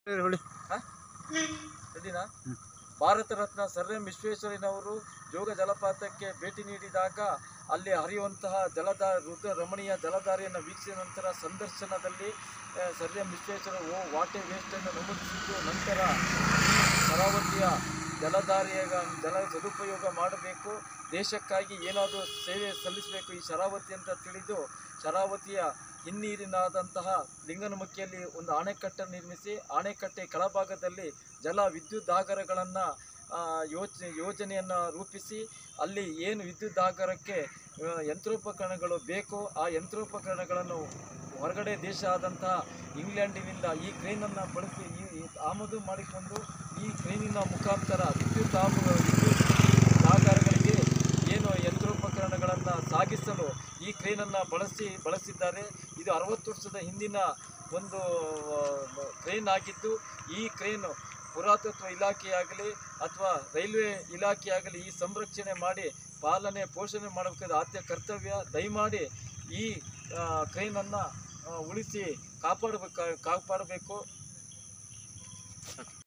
ಹೇಳಿ ಸರಿನಾ ಭಾರತ ರತ್ನ sir M ವಿಶ್ವೇಶ್ವರಯ್ಯನವರು ಜೋಗ ಜಲಪಾತಕ್ಕೆ ಭೇಟಿ ನೀಡಿದಾಗ ಅಲ್ಲಿ ಹರಿಯುವಂತಹ ಜಲದ ರುದ್ರ ರಮಣೀಯ ಜಲಧಾರೆಯನ್ನು ವೀಕ್ಷಿಸಿದ ನಂತರ ಸಂದರ್ಶನದಲ್ಲಿ ಆ, ಸರ್ ಎಂ ವಿಶ್ವೇಶ್ವರ ಓ ವಾಟೆ ವೇಸ್ಟನ್ನು ನಮೂದಿಸಿದ್ದು ನಂತರ ಈ ಶರಾವತಿಯ ಜಲಧಾರೆಯ ಜಲ ಸದುಪಯೋಗ ಮಾಡಬೇಕು ದೇಶಕ್ಕಾಗಿ ಏನಾದರೂ ಸೇವೆ ಸಲ್ಲಿಸಬೇಕು ಈ ಶರಾವತಿ ಅಂತ ತಿಳಿದು ಶರಾವತಿಯ ಹಿನ್ನೀರಿನಾದಂತಹ ಲಿಂಗನಮುಖಿಯಲ್ಲಿ ಒಂದು ಅಣೆಕಟ್ಟನ್ನು ನಿರ್ಮಿಸಿ ಅಣೆಕಟ್ಟೆ ಕೆಳಭಾಗದಲ್ಲಿ ಜಲ ವಿದ್ಯುದಾಗರಗಳನ್ನು ಯೋಚನೆ ಯೋಜನೆಯನ್ನು ರೂಪಿಸಿ ಅಲ್ಲಿ ಏನು ವಿದ್ಯುದಾಗರಕ್ಕೆ ಆ, ಯಂತ್ರೋಪಕರಣಗಳು ಬೇಕೋ ಆ ಯಂತ್ರೋಪಕರಣಗಳನ್ನು ಹೊರಗಡೆ ದೇಶ ಆದಂತಹ ಇಂಗ್ಲೆಂಡಿನಿಂದ ಈ ಕ್ರೇನನ್ನು ಬಳಸಿ ಈ ಈ ಆಮದು ಮಾಡಿಕೊಂಡು ಈ ಕ್ರೇನಿನ ಮುಖಾಂತರ ವಿದ್ಯುತ್ ಆಮ ವಿದ್ಯುತ್ ಆಗಾರಗಳಿಗೆ ಏನು ಯಂತ್ರೋಪಕರಣಗಳನ್ನು ಸಾಗಿಸಲು ಈ ಕ್ರೇನನ್ನು ಬಳಸಿ ಬಳಸಿದ್ದಾರೆ ಇದು ಅರವತ್ತು ವರ್ಷದ ಹಿಂದಿನ ಒಂದು ಆ, ಕ್ರೇನ್ ಆಗಿದ್ದು ಈ ಕ್ರೇನು ಪುರಾತತ್ವ ಇಲಾಖೆಯಾಗಲಿ ಅಥವಾ ರೈಲ್ವೆ ಇಲಾಖೆಯಾಗಲಿ ಈ ಸಂರಕ್ಷಣೆ ಮಾಡಿ ಪಾಲನೆ ಪೋಷಣೆ ಮಾಡಬೇಕಾದ ಆದ್ಯ ಕರ್ತವ್ಯ ದಯಮಾಡಿ ಈ ಕ್ರೇನನ್ನು ಉಳಿಸಿ ಕಾಪಾಡಬೇಕು ಕಾಪಾಡಬೇಕು